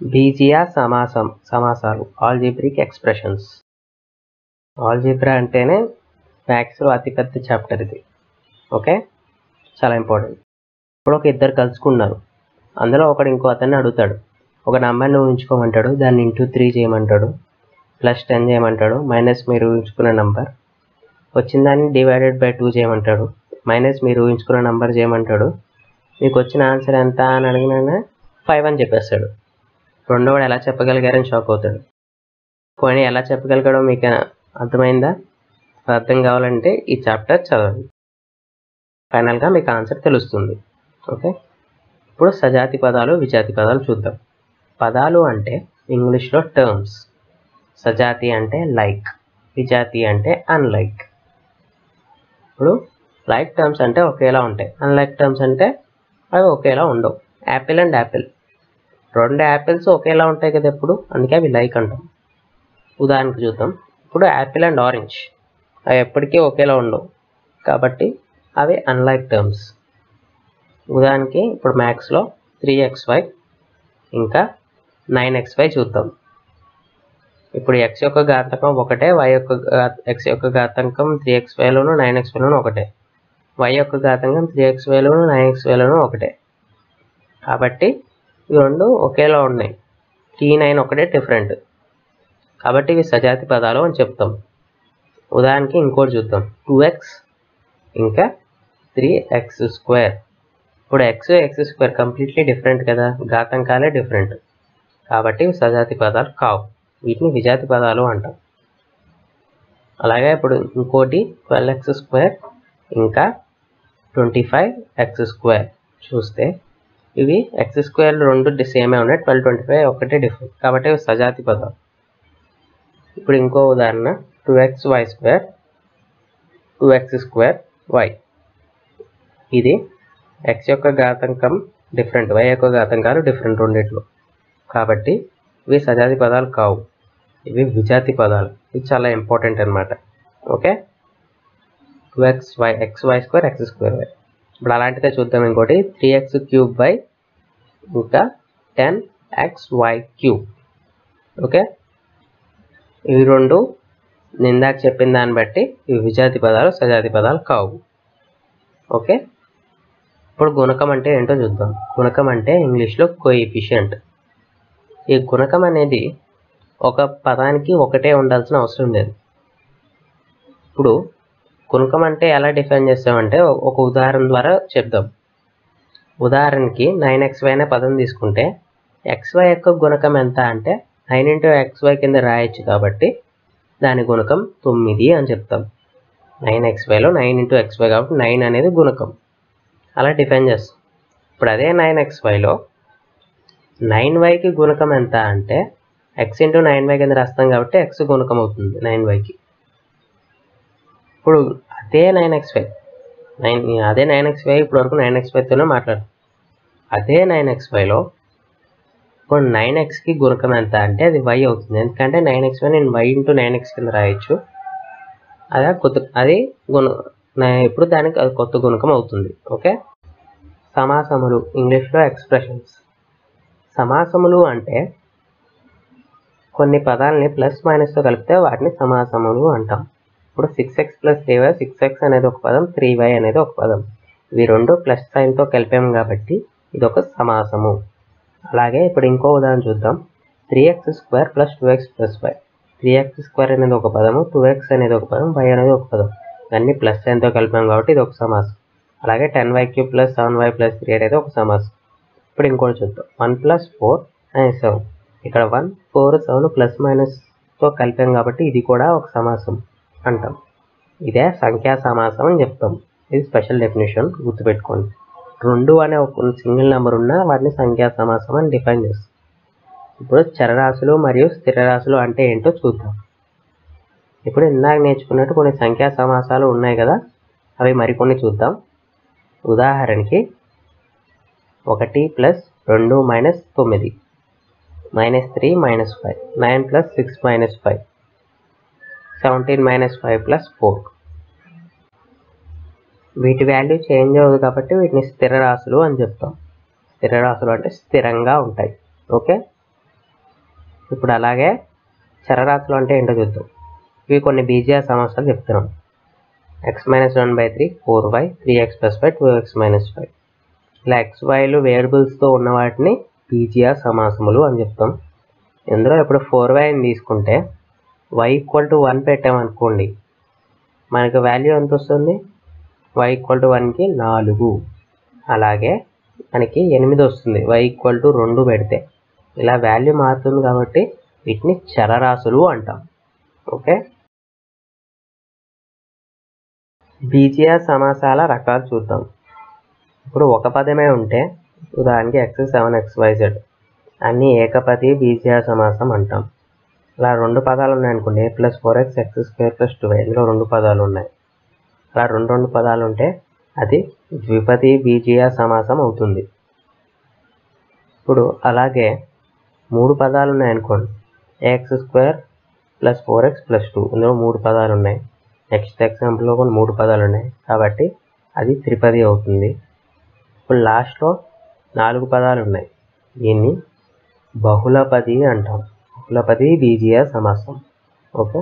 బీజీయ సమాసం సమాసాలు algebraic expressions algebra అంటేనే మ్యాథ్స్లో అతిపెద్ద చాప్టర్ ఇది ఓకే చాలా ఇంపార్టెంట్ ఇప్పుడు ఒక ఇద్దరు కలుసుకున్నారు అందులో ఒకడు ఇంకో అతన్ని అడుగుతాడు ఒక నెంబర్ని ఊహించుకోమంటాడు దాన్ని ఇంటూ త్రీ చేయమంటాడు ప్లస్ టెన్ చేయమంటాడు మైనస్ మీరు ఊహించుకున్న నెంబర్ వచ్చిన దాన్ని డివైడెడ్ బై టూ చేయమంటాడు మైనస్ మీరు ఊహించుకున్న నెంబర్ చేయమంటాడు మీకు వచ్చిన ఆన్సర్ ఎంత అని అడిగినా ఫైవ్ అని చెప్పేస్తాడు రెండోవాడు ఎలా చెప్పగలిగారని షాక్ అవుతాడు పోనీ ఎలా చెప్పగలిగాడో మీకు అర్థమైందా అర్థం కావాలంటే ఈ చాప్టర్ చదవండి ఫైనల్గా మీకు ఆన్సర్ తెలుస్తుంది ఓకే ఇప్పుడు సజాతి పదాలు విజాతి పదాలు చూద్దాం పదాలు అంటే ఇంగ్లీష్లో టర్మ్స్ సజాతి అంటే లైక్ విజాతి అంటే అన్లైక్ ఇప్పుడు లైక్ టర్మ్స్ అంటే ఒకేలా ఉంటాయి అన్లైక్ టర్మ్స్ అంటే అవి ఒకేలా ఉండవు యాపిల్ అండ్ యాపిల్ రెండు యాపిల్స్ ఒకేలా ఉంటాయి కదా ఎప్పుడు అందుకే అవి లైక్ అంటాం ఉదాహరణకు చూద్దాం ఇప్పుడు యాపిల్ అండ్ ఆరెంజ్ అవి ఎప్పటికీ ఒకేలా ఉండవు కాబట్టి అవి అన్లైక్ టర్మ్స్ ఉదాహరణకి ఇప్పుడు మ్యాథ్స్లో త్రీ ఎక్స్ వై ఇంకా నైన్ ఎక్స్ వై చూద్దాం ఇప్పుడు ఎక్స్ యొక్క ఘాతకం ఒకటే వై యొక్క ఎక్స్ యొక్క ఘాతాంకం త్రీ ఎక్స్ వైలోను నైన్ ఎక్స్ వైలోను ఒకటే వై యొక్క ఘాతాంకం త్రీ ఎక్స్ వైలోను నైన్ ఎక్స్ వైలోను ఒకటే కాబట్టి ఇవి రెండు ఒకేలా ఉన్నాయి టీ నైన్ ఒకటే డిఫరెంట్ కాబట్టి ఇవి సజాతి పదాలు అని చెప్తాం ఉదాహరణకి ఇంకోటి చూద్దాం టూ ఎక్స్ ఇంకా త్రీ ఎక్స్ స్క్వేర్ ఇప్పుడు X X square completely different కదా ఘాతాంకాలే డిఫరెంట్ కాబట్టి ఇవి సజాతి పదాలు కావు వీటిని విజాతి పదాలు అంటాం అలాగే ఇప్పుడు ఇంకోటి ట్వెల్వ్ ఎక్స్ స్క్వేర్ ఇంకా ట్వంటీ ఫైవ్ ఎక్స్ స్క్వేర్ చూస్తే ఇవి ఎక్స్ స్క్వేర్ రెండు సేమే ఉన్నాయి ట్వెల్వ్ ట్వంటీ ఫైవ్ ఒకటే డిఫరెంట్ కాబట్టి ఇవి సజాతి పదాలు ఇప్పుడు ఇంకో ఉదాహరణ two X Y square two X square Y ఇది ఎక్స్ యొక్క ఘాతాంకం డిఫరెంట్ వై యొక్క ఘాతాంకాలు డిఫరెంట్ రెండిట్లో కాబట్టి ఇవి సజాతి పదాలు కావు ఇవి విజాతి పదాలు ఇవి చాలా ఇంపార్టెంట్ అనమాట okay two X Y X Y square X square Y ఇప్పుడు అలాంటిదే చూద్దాం ఇంకోటి త్రీ ఎక్స్ క్యూబ్ బై ఇంకా ten X Y cube okay ఇవి రెండు నిందాక చెప్పిన దాన్ని బట్టి ఇవి విజాతి పదాలు సజాతి పదాలు కావు ఓకే ఇప్పుడు గుణకం అంటే ఏంటో చూద్దాం గుణకం అంటే ఇంగ్లీష్లో కోఎఫిషియంట్ ఈ గుణకం అనేది ఒక పదానికి ఒకటే ఉండాల్సిన అవసరం లేదు ఇప్పుడు గుణకం అంటే ఎలా డిఫైన్ చేస్తామంటే ఒక ఉదాహరణ ద్వారా చెప్దాం ఉదాహరణకి నైన్ ఎక్స్ వై అనే పదం తీసుకుంటే ఎక్స్ వై యొక్క గుణకం ఎంత అంటే నైన్ ఇంటూ ఎక్స్ వై కింద రాయొచ్చు కాబట్టి దాని గుణకం తొమ్మిది అని చెప్తాం నైన్ ఎక్స్ వైలో నైన్ ఇంటూ ఎక్స్ వై కాబట్టి నైన్ అనేది గుణకం అలా డిఫైన్ చేస్తాం ఇప్పుడు అదే నైన్ ఎక్స్ వైలో నైన్ వైకి గుణకం ఎంత అంటే ఎక్స్ ఇంటూ నైన్ వై కింద రాస్తాం కాబట్టి ఎక్స్ గుణకం అవుతుంది నైన్ వైకి ఇప్పుడు అదే నైన్ ఎక్స్ వై నైన్ అదే నైన్ ఎక్స్ వై ఇప్పుడు వరకు నైన్ ఎక్స్ వైతోనే మాట్లాడు అదే నైన్ ఎక్స్ వైలో ఇప్పుడు నైన్ ఎక్స్కి గుణకం ఎంత అంటే అది వై అవుతుంది ఎందుకంటే నైన్ ఎక్స్ వై నేను వై ఇంటూ నైన్ ఎక్స్ కింద రాయొచ్చు అదే కొత్త అది గుణ ఇప్పుడు దానికి అది కొత్త గుణకం అవుతుంది ఓకే సమాసములు ఇంగ్లీష్లో ఎక్స్ప్రెషన్స్ సమాసములు అంటే కొన్ని పదాలని ప్లస్ మైనస్తో కలిపితే వాటిని సమాసములు అంటాం ఇప్పుడు six X plus three Y six X అనేది ఒక పదం త్రీ వై అనేది ఒక పదం ఇవి రెండు ప్లస్ సైన్తో కలిపాము కాబట్టి ఇది ఒక సమాసము అలాగే ఇప్పుడు ఇంకో ఉదాహరణ చూద్దాం three X square plus two X plus Y three X square అనేది ఒక పదము టూ ఎక్స్ అనేది ఒక పదం వై అనేది ఒక పదం ఇవన్నీ ప్లస్ సైన్తో కలిపాం కాబట్టి ఇది ఒక సమాసం అలాగే ten Y cube plus seven Y plus three అనేది ఒక సమాసం ఇప్పుడు ఇంకోటి చూద్దాం one plus four and seven ఇక్కడ వన్ ఫోర్ సెవెన్ ప్లస్ మైనస్తో కలిపాం కాబట్టి ఇది కూడా ఒక సమాసం అంటాం ఇదే సంఖ్యా సమాసం అని చెప్తాం ఇది స్పెషల్ డెఫినేషన్ గుర్తుపెట్టుకోండి రెండు అనే ఒక సింగిల్ నెంబర్ ఉన్నా వాటిని సంఖ్యా సమాసం అని డిఫైన్ చేస్తాం ఇప్పుడు చరరాశులు మరియు స్థిరరాశులు అంటే ఏంటో చూద్దాం ఇప్పుడు ఇందాక నేర్చుకున్నట్టు కొన్ని సంఖ్యా సమాసాలు ఉన్నాయి కదా అవి మరికొన్ని చూద్దాం ఉదాహరణకి ఒకటి ప్లస్ రెండు మైనస్ తొమ్మిది minus three minus five nine plus six minus five seventeen minus five plus four వీటి వాల్యూ చేంజ్ అవ్వదు కాబట్టి వీటిని స్థిర రాశులు అని చెప్తాం స్థిర రాశులు అంటే స్థిరంగా ఉంటాయి ఓకే ఇప్పుడు అలాగే చరరాశులు అంటే ఏంటో చూద్దాం ఇవి కొన్ని బీజీయ సమస్యలు చెప్తున్నాం X minus one by three four Y three X plus five two X minus five ఇలా ఎక్స్ వైలు వేరియబుల్స్తో ఉన్న వాటిని బీజీయ సమాసములు అని చెప్తాం ఇందులో ఇప్పుడు ఫోర్ వై అని తీసుకుంటే వై ఈక్వల్ టు వన్ పెట్టామనుకోండి మనకు వాల్యూ ఎంత వస్తుంది వై ఈక్వల్ టు వన్కి నాలుగు అలాగే మనకి ఎనిమిది వస్తుంది వై ఈక్వల్ టు రెండు పెడితే ఇలా వాల్యూ మారుతుంది కాబట్టి వీటిని చరరాశులు అంటాం ఓకే బీజీయ సమాసాల రకాలు చూద్దాం ఇప్పుడు ఒక పదమే ఉంటే ఉదాహరణకి X seven X Y Z అన్ని ఏకపది బీజీయ సమాసం అంటాం ఇలా రెండు పదాలు ఉన్నాయనుకోండి A plus four X X square plus two ఇందులో రెండు పదాలు ఉన్నాయి అలా రెండు రెండు పదాలు ఉంటే అది ద్విపది బీజీయ సమాసం అవుతుంది ఇప్పుడు అలాగే మూడు పదాలు ఉన్నాయనుకోండి A X square plus four X plus two ఇందులో మూడు పదాలు ఉన్నాయి నెక్స్ట్ ఎగ్జాంపుల్లో కూడా మూడు పదాలు ఉన్నాయి కాబట్టి అది త్రిపది అవుతుంది ఇప్పుడు లాస్ట్లో నాలుగు పదాలు ఉన్నాయి దీన్ని బహుళపది అంటాం బహుళపది బీజీయ సమాసం ఓకే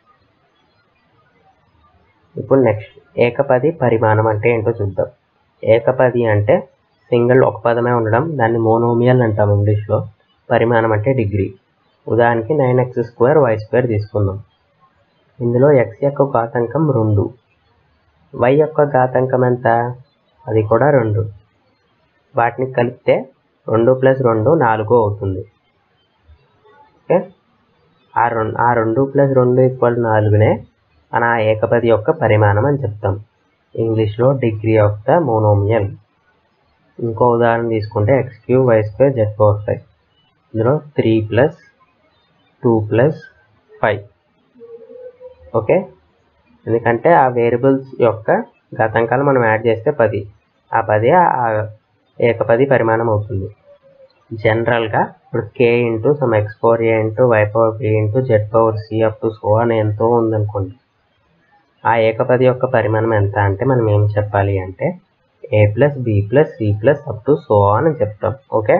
ఇప్పుడు నెక్స్ట్ ఏకపది పరిమాణం అంటే ఏంటో చూద్దాం ఏకపది అంటే సింగిల్ ఒక పదమే ఉండడం దాన్ని మోనోమియల్ అంటాం ఇంగ్లీష్లో పరిమాణం అంటే డిగ్రీ ఉదాహరణకి nine X square Y square తీసుకుందాం ఇందులో ఎక్స్ యొక్క ఘాతాంకం రెండు వై యొక్క ఘాతాంకం ఎంత అది కూడా రెండు వాటిని కలిపితే రెండు ప్లస్ రెండు నాలుగు అవుతుంది ఓకే ఆ రెండు ఆ రెండు ప్లస్ రెండు ఈక్వల్ నాలుగునే మన ఆ ఏకపది యొక్క పరిమాణం అని చెప్తాం ఇంగ్లీష్లో డిగ్రీ ఆఫ్ ద మోనోమియల్ ఇంకో ఉదాహరణ తీసుకుంటే X cube Y square Z power five ఇందులో three plus two plus five okay ఎందుకంటే ఆ వేరియబుల్స్ యొక్క గతాంకాలు మనం యాడ్ చేస్తే పది ఆ పది ఆ ఏకపది పరిమాణం అవుతుంది జనరల్గా ఇప్పుడు K into some X power A into Y power B into Z power C up to so అని ఎంతో ఉందనుకోండి ఆ ఏకపది యొక్క పరిమాణం ఎంత అంటే మనం ఏం చెప్పాలి అంటే A plus B plus C plus up to so అని చెప్తాం ఓకే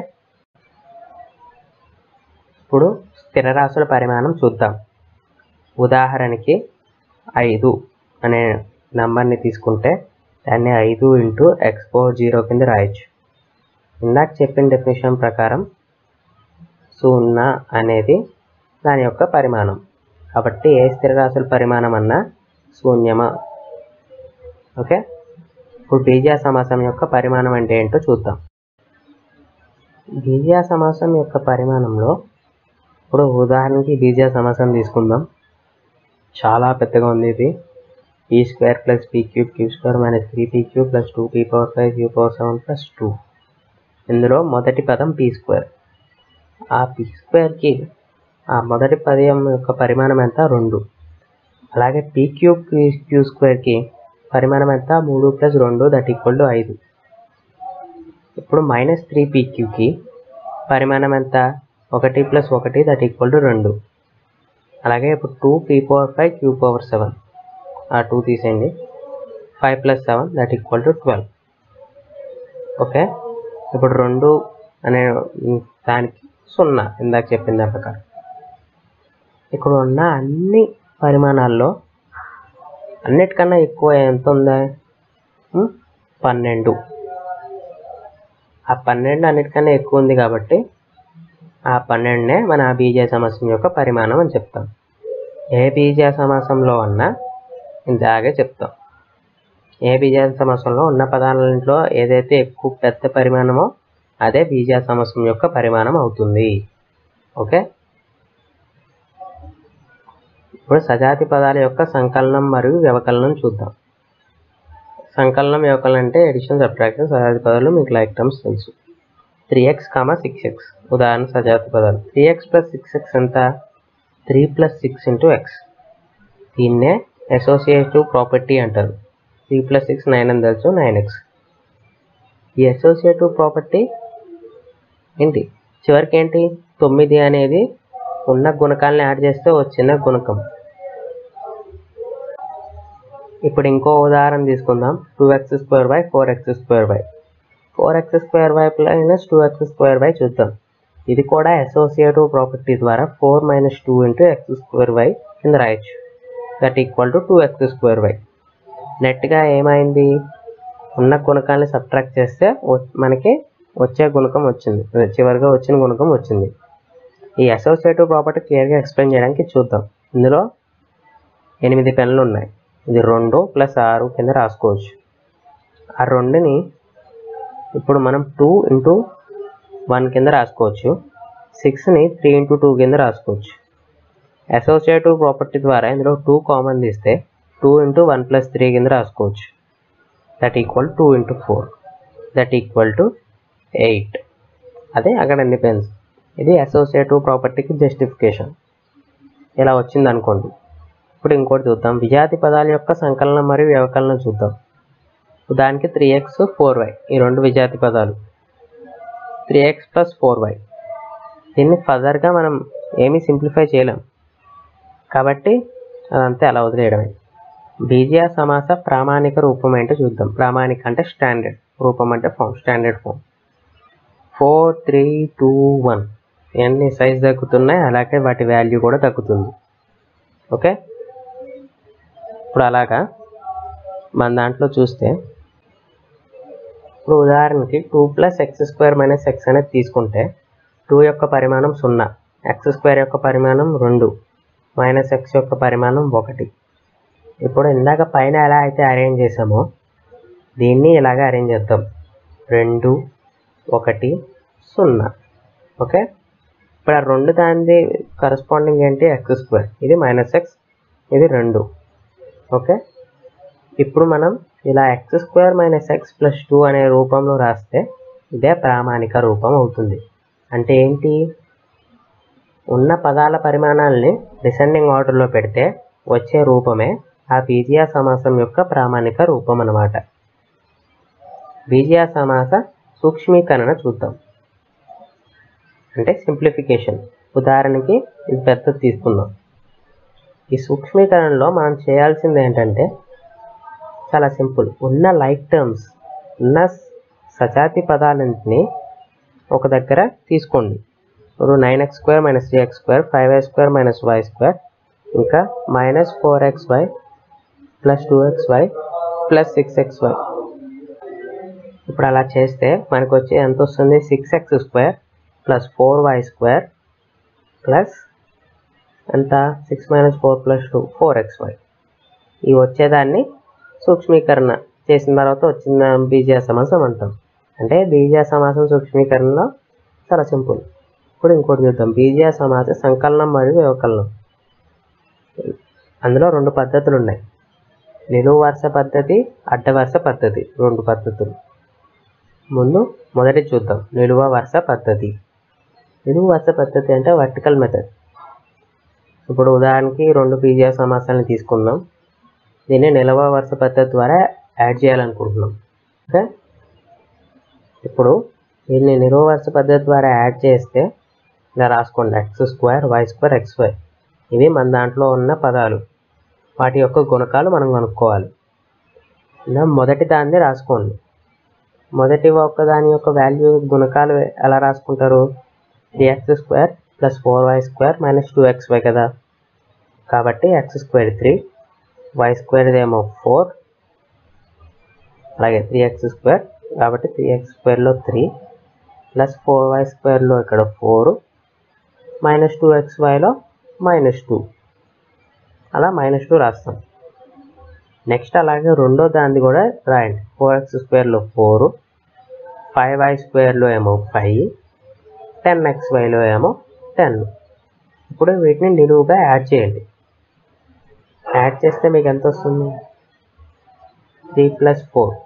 ఇప్పుడు స్థిర రాశుల పరిమాణం చూద్దాం ఉదాహరణకి ఐదు అనే నంబర్ని తీసుకుంటే దాన్ని ఐదు ఇంటూ ఎక్స్ పవర్ జీరో కింద రాయొచ్చు ఇందాక చెప్పిన డెఫినేషన్ ప్రకారం సున్నా అనేది దాని యొక్క పరిమాణం కాబట్టి ఏ స్థిర రాశుల పరిమాణం అన్నా శూన్యమా ఓకే ఇప్పుడు బీజా సమాసం యొక్క పరిమాణం అంటే ఏంటో చూద్దాం బీజా సమాసం యొక్క పరిమాణంలో ఇప్పుడు ఉదాహరణకి బీజా సమాసం తీసుకుందాం చాలా పెద్దగా ఉంది ఇది P square plus P cube cube square minus three P cube plus two P power five Q power seven plus two ఇందులో మొదటి పదం పీ స్క్వేర్ ఆ పీ స్క్వేర్కి ఆ మొదటి పదం యొక్క పరిమాణం ఎంత రెండు అలాగే పీ క్యూబ్ క్యూ స్క్వేర్కి పరిమాణం ఎంత మూడు ప్లస్ రెండు దట్ ఈక్వల్ టు ఐదు ఇప్పుడు మైనస్ త్రీ పీ క్యూకి పరిమాణం ఎంత ఒకటి ప్లస్ ఒకటి దట్ ఈక్వల్ టు రెండు అలాగే ఇప్పుడు two P power five Q power seven ఆ టూ తీసేయండి five plus seven that equal to twelve okay ఇప్పుడు రెండు అనే దానికి సున్నా ఇందాక చెప్పిన దాని ప్రకారం ఇక్కడ ఉన్న అన్ని పరిమాణాల్లో అన్నిటికన్నా ఎక్కువ ఎంత ఉందా ఉం? పన్నెండు ఆ పన్నెండు అన్నిటికన్నా ఎక్కువ ఉంది కాబట్టి ఆ పన్నెండునే మన బీజ సమాసం యొక్క పరిమాణం అని చెప్తాం ఏ బీజ సమాసంలో ఉన్నా ఇందాకే చెప్తాం ఏ బీజ సమాసంలో ఉన్న పదాలలో ఏదైతే ఎక్కువ పెద్ద పరిమాణమో అదే బీజ సమాసం యొక్క పరిమాణం అవుతుంది ఓకే ఇప్పుడు సజాతి పదాల యొక్క సంకలనం మరియు వ్యవకలనం చూద్దాం సంకలనం వ్యవకలనం అంటే ఎడిషన్ సబ్ట్రాక్షన్ సజాతి పదాలు మీకు లైక్ టర్మ్స్ తెలుసు three X comma six X ఉదాహరణ సజాతి పదాలు three X plus six X ఎంత three plus six into X దీన్నే అసోసియేటివ్ ప్రాపర్టీ అంటారు త్రీ ప్లస్ సిక్స్ నైన్ అని తెలుసు నైన్ ఎక్స్ ఈ అసోసియేటివ్ ప్రాపర్టీ ఏంటి చివరికి ఏంటి తొమ్మిది అనేది ఉన్న గుణకాలను యాడ్ చేస్తే వచ్చిన గుణకం ఇప్పుడు ఇంకో ఉదాహరణ తీసుకుందాం two X square by four X square by four X square by plus two X square by చూద్దాం ఇది కూడా అసోసియేటివ్ ప్రాపర్టీ ద్వారా four minus two into X square Y కింద రాయొచ్చు that equal to two X square Y నెట్గా ఏమైంది ఉన్న గుణకాన్ని సబ్ట్రాక్ట్ చేస్తే వ- మనకి వచ్చే గుణకం వచ్చింది అదే చివరిగా వచ్చిన గుణకం వచ్చింది ఈ అసోసియేటివ్ ప్రాపర్టీ క్లియర్గా ఎక్స్ప్లెయిన్ చేయడానికి చూద్దాం ఇందులో ఎనిమిది పెన్నులు ఉన్నాయి ఇది రెండు ప్లస్ ఆరు కింద రాసుకోవచ్చు ఆ రెండుని ఇప్పుడు మనం టూ ఇంటూ వన్ కింద రాసుకోవచ్చు సిక్స్ని త్రీ ఇంటూ టూ కింద రాసుకోవచ్చు అసోసియేటివ్ ప్రాపర్టీ ద్వారా ఇందులో టూ కామన్ తీస్తే two into one plus three కింద రాసుకోవచ్చు that equal two into four that equal to eight అదే అక్కడ ఎన్ని పెన్స్ ఇది అసోసియేటివ్ ప్రాపర్టీకి జస్టిఫికేషన్ ఇలా వచ్చింది అనుకోండి ఇప్పుడు ఇంకోటి చూద్దాం విజాతి పదాల యొక్క సంకలనం మరియు వ్యవకలనం చూద్దాం దానికి త్రీ ఎక్స్ ఫోర్ వై ఈ రెండు విజాతి పదాలు three X plus four Y దీన్ని ఫర్దర్గా మనం ఏమీ సింప్లిఫై చేయలేం కాబట్టి అదంతా అలా వదిలేయడమే బీజియా సమాస ప్రామాణిక రూపం ఏంటో చూద్దాం ప్రామాణిక అంటే స్టాండర్డ్ రూపం అంటే form standard form four three two one ఇవన్నీ సైజ్ తగ్గుతున్నాయి అలాగే వాటి వాల్యూ కూడా తగ్గుతుంది ఓకే ఇప్పుడు అలాగా మన దాంట్లో చూస్తే ఇప్పుడు ఉదాహరణకి two plus X square minus X అనేది తీసుకుంటే టూ యొక్క పరిమాణం సున్నా ఎక్స్ స్క్వేర్ యొక్క పరిమాణం రెండు మైనస్ ఎక్స్ యొక్క పరిమాణం ఒకటి ఇప్పుడు ఇందాక పైన ఎలా అయితే అరేంజ్ చేసామో దీన్ని ఇలాగే అరేంజ్ చేద్దాం రెండు ఒకటి సున్నా ఓకే ఇప్పుడు ఆ రెండు దానిది కరస్పాండింగ్ ఏంటి ఎక్స్ స్క్వేర్ ఇది మైనస్ ఎక్స్ ఇది రెండు ఓకే ఇప్పుడు మనం ఇలా X square minus X plus two అనే రూపంలో రాస్తే ఇదే ప్రామాణిక రూపం అవుతుంది అంటే ఏంటి ఉన్న పదాల పరిమాణాలని డిసెండింగ్ ఆర్డర్లో పెడితే వచ్చే రూపమే ఆ బీజియా సమాసం యొక్క ప్రామాణిక రూపం అన్నమాట బీజియా సమాస సూక్ష్మీకరణ చూద్దాం అంటే సింప్లిఫికేషన్ ఉదాహరణకి ఇది పెద్దది తీసుకుందాం ఈ సూక్ష్మీకరణలో మనం చేయాల్సింది ఏంటంటే చాలా సింపుల్ ఉన్న లైక్ టర్మ్స్ ఉన్న సజాతి పదాలన్నింటినీ ఒక దగ్గర తీసుకోండి ఇప్పుడు nine X square minus three X square five X square minus Y square ఇంకా minus four X Y plus two X Y plus six X Y ఇప్పుడు అలా చేస్తే మనకు వచ్చి ఎంత వస్తుంది six X square plus four Y square plus ఎంత six minus four plus two four X Y ఈ వచ్చేదాన్ని సూక్ష్మీకరణ చేసిన తర్వాత వచ్చిన బీజీయ సమాసం అంటాం అంటే బీజీయ సమాసం సూక్ష్మీకరణలో చాలా సింపుల్ ఇప్పుడు ఇంకోటి చూద్దాం బీజీయ సమాస సంకలనం మరియు వ్యవకలనం అందులో రెండు పద్ధతులు ఉన్నాయి నిలువు వరుస పద్ధతి అడ్డ వరుస పద్ధతి రెండు పద్ధతులు ముందు మొదటి చూద్దాం నిలువ వరుస పద్ధతి నిలువు వరుస పద్ధతి అంటే వర్టికల్ మెథడ్ ఇప్పుడు ఉదాహరణకి రెండు పీజీఆ సమాసాలను తీసుకుందాం దీన్ని నిలవ వరుస పద్ధతి ద్వారా యాడ్ చేయాలనుకుంటున్నాం ఓకే ఇప్పుడు దీన్ని నిలువ వరుస పద్ధతి ద్వారా యాడ్ చేస్తే ఇలా రాసుకోండి X square Y square X Y ఇవి మన దాంట్లో ఉన్న పదాలు వాటి యొక్క గుణకాలు మనం కనుక్కోవాలి ఇలా మొదటి దాన్ని రాసుకోండి మొదటి ఒక్క దాని యొక్క వాల్యూ గుణకాలు ఎలా రాసుకుంటారు three X square plus four Y square minus two X Y కదా కాబట్టి X square three Y square ఏమో ఫోర్ అలాగే త్రీ ఎక్స్ స్క్వేర్ కాబట్టి త్రీ ఎక్స్ స్క్వేర్లో త్రీ ప్లస్ ఫోర్ వై స్క్వేర్లో ఇక్కడ ఫోర్ మైనస్ టూ ఎక్స్ వైలో మైనస్ టూ అలా మైనస్ టూ రాస్తాం నెక్స్ట్ అలాగే రెండో దాన్ని కూడా రాయండి ఫోర్ ఎక్స్ స్క్వేర్లో ఫోర్ ఫైవ్ వై స్క్వేర్లో ఏమో ఫైవ్ టెన్ ఎక్స్ వైలో ఏమో టెన్ ఇప్పుడు వీటిని నిలువుగా యాడ్ చేయండి యాడ్ చేస్తే మీకు ఎంత వస్తుంది three plus four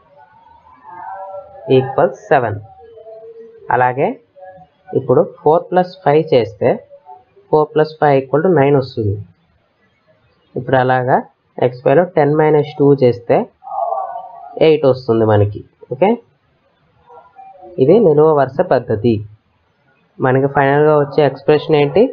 equals seven అలాగే ఇప్పుడు ఫోర్ ప్లస్ ఫైవ్ చేస్తే four plus five equal to nine వస్తుంది ఇప్పుడు అలాగా ఎక్స్పైలో టెన్ మైనస్ టూ చేస్తే ఎయిట్ వస్తుంది మనకి ఓకే ఇది నిలువ వరుస పద్ధతి మనకి ఫైనల్గా వచ్చే ఎక్స్ప్రెషన్ ఏంటి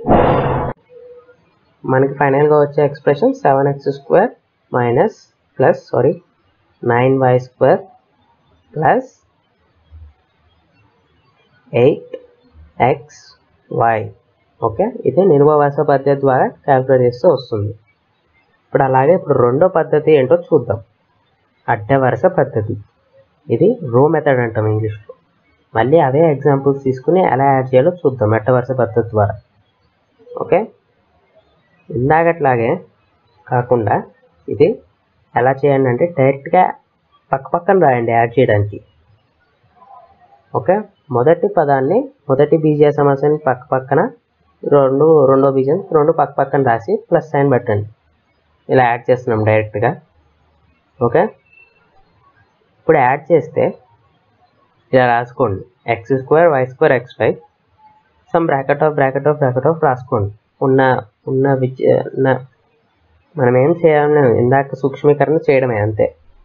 మనకి ఫైనల్గా వచ్చే expression seven X square minus plus sorry nine Y square plus eight X Y okay ఇది నిలువ వరుస పద్ధతి ద్వారా క్యాల్కులేట్ చేస్తే వస్తుంది ఇప్పుడు అలాగే ఇప్పుడు రెండో పద్ధతి ఏంటో చూద్దాం అడ్డ వరుస పద్ధతి ఇది రో మెథడ్ అంటాం ఇంగ్లీష్లో మళ్ళీ అవే ఎగ్జాంపుల్స్ తీసుకుని ఎలా యాడ్ చేయాలో చూద్దాం అడ్డ వరుస పద్ధతి ద్వారా ఓకే ఇందాకట్లాగే కాకుండా ఇది ఎలా చేయండి అంటే డైరెక్ట్గా పక్క పక్కన రాయండి యాడ్ చేయడానికి ఓకే మొదటి పదాన్ని మొదటి బీజీయ సమస్యని పక్క పక్కన రెండు రెండో బీజం రెండు పక్క పక్కన రాసి ప్లస్ సైన్ పెట్టండి ఇలా యాడ్ చేస్తున్నాం డైరెక్ట్గా ఓకే ఇప్పుడు యాడ్ చేస్తే ఇలా రాసుకోండి X square Y square X five some bracket of bracket of bracket of రాసుకోండి ఉన్న ఉన్న విచ్ ఉన్న మనం ఏం చేయాలి ఇందాక సూక్ష్మీకరణ చేయడమే అంతే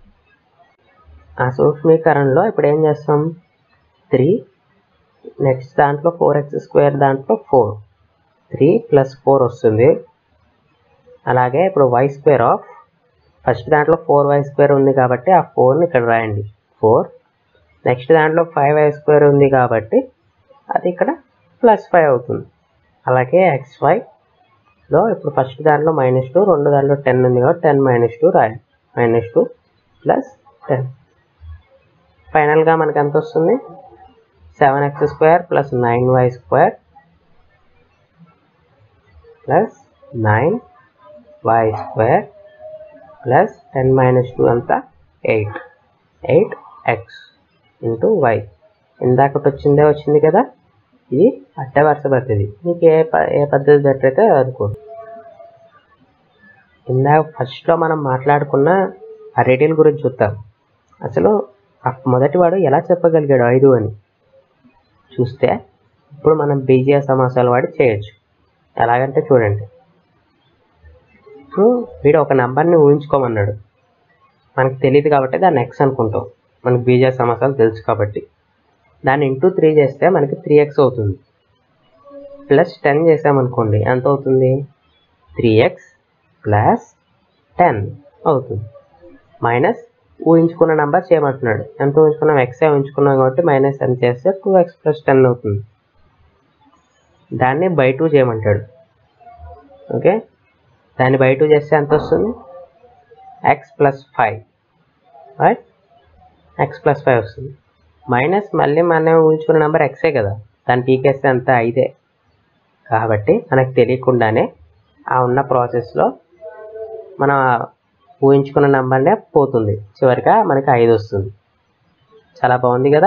ఆ సూక్ష్మీకరణలో ఇప్పుడు ఏం చేస్తాం త్రీ నెక్స్ట్ దాంట్లో ఫోర్ ఎక్స్ స్క్వేర్ దాంట్లో ఫోర్ త్రీ ప్లస్ ఫోర్ వస్తుంది అలాగే ఇప్పుడు వై స్క్వేర్ ఆఫ్ ఫస్ట్ దాంట్లో ఫోర్ వై స్క్వేర్ ఉంది కాబట్టి ఆ ఫోర్ని ఇక్కడ రాయండి ఫోర్ నెక్స్ట్ దాంట్లో ఫైవ్ వై స్క్వేర్ ఉంది కాబట్టి అది ఇక్కడ ప్లస్ ఫైవ్ అవుతుంది అలాగే ఎక్స్ వైలో ఇప్పుడు ఫస్ట్ దాంట్లో మైనస్ టూ రెండు దాంట్లో టెన్ ఉంది కాబట్టి టెన్ మైనస్ టూ రాయాలి మైనస్ టూ ప్లస్ టెన్ ఫైనల్గా మనకి ఎంత వస్తుంది seven X square plus nine Y square plus nine Y square plus ten minus two అంతా eight eight X into Y ఇందాకటి వచ్చిందే వచ్చింది కదా ఇది అడ్డ వరుస పద్ధతి మీకు ఏ ప ఏ పద్ధతి బెటర్ అయితే అనుకోండి ఇందాక ఫస్ట్లో మనం మాట్లాడుకున్న ఆ రేటిల్ గురించి చూద్దాం అసలు ఆ మొదటివాడు ఎలా చెప్పగలిగాడు ఐదు అని చూస్తే ఇప్పుడు మనం బీజీయ సమాసాలు వాడి చేయొచ్చు ఎలాగంటే చూడండి ఇప్పుడు వీడు ఒక నెంబర్ని ఊహించుకోమన్నాడు మనకు తెలియదు కాబట్టి దాన్ని ఎక్స్ అనుకుంటాం మనకు బీజీయ సమాసాలు తెలుసు కాబట్టి దాన్ని ఇంటూ త్రీ చేస్తే మనకి త్రీ ఎక్స్ అవుతుంది ప్లస్ టెన్ చేసామనుకోండి ఎంత అవుతుంది త్రీ ఎక్స్ ప్లస్ టెన్ అవుతుంది మైనస్ ఊహించుకున్న నెంబర్ చేయమంటున్నాడు ఎంత ఊహించుకున్నాం ఎక్సే ఊహించుకున్నాం కాబట్టి మైనస్ ఎంత చేస్తే టూ ఎక్స్ ప్లస్ టెన్ అవుతుంది దాన్ని బై టూ చేయమంటాడు ఓకే దాన్ని బై టూ చేస్తే ఎంత వస్తుంది x plus five right x plus five వస్తుంది మైనస్ మళ్ళీ మనం ఊహించుకున్న నెంబర్ ఎక్సే కదా దాన్ని పీకేస్తే అంత ఐదే కాబట్టి మనకు తెలియకుండానే ఆ ఉన్న ప్రాసెస్లో మనం ఊహించుకున్న నెంబర్నే పోతుంది చివరిగా మనకి ఐదు వస్తుంది చాలా బాగుంది కదా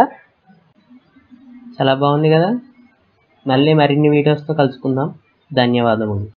చాలా బాగుంది కదా మళ్ళీ మరిన్ని వీడియోస్తో కలుసుకుందాం ధన్యవాదములు